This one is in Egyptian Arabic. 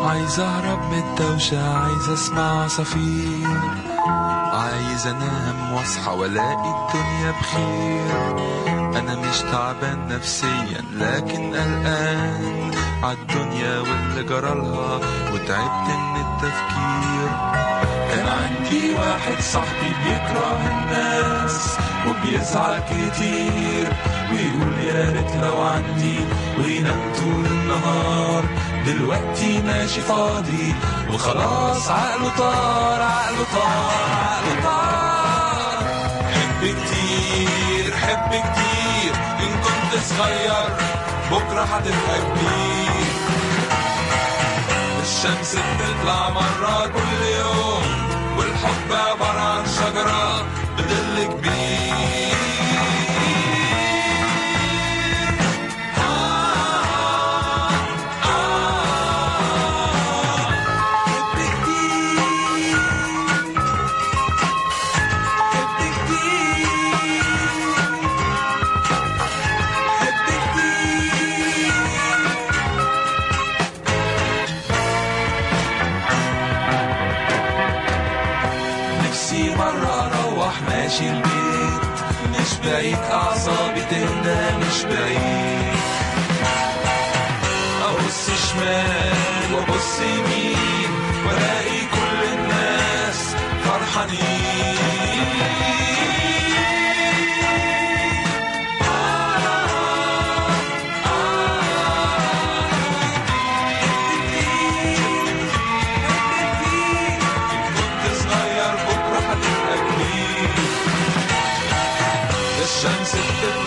عايز اهرب من الدوشة عايز اسمع عصافير عايز انام واصحى والاقي الدنيا بخير انا مش تعبان نفسيا لكن قلقان عالدنيا واللي جرالها وتعبت من التفكير كان عندي واحد صاحبي بيكره الناس وبيزعل كتير ويقول يا ريت لو عندي وينام طول النهار دلوقتي ماشي فاضي وخلاص عقله طار عقله طار عقله طار حب كتير حب كتير إن كنت صغير بكرة هتبقى كبير الشمس بتطلع مرة كل يوم والحب عبارة عن شجرة بظل كبير حب كتير حب كتير حب كتير نفسي مرة أروح ماشي البيت مش بعيد أعصابي تهدى مش بعيد أبص شمال وأبص يمين وألاقي كل الناس فرحانين كنت صغير بكرة هتبقى كبير الشمس بتطلع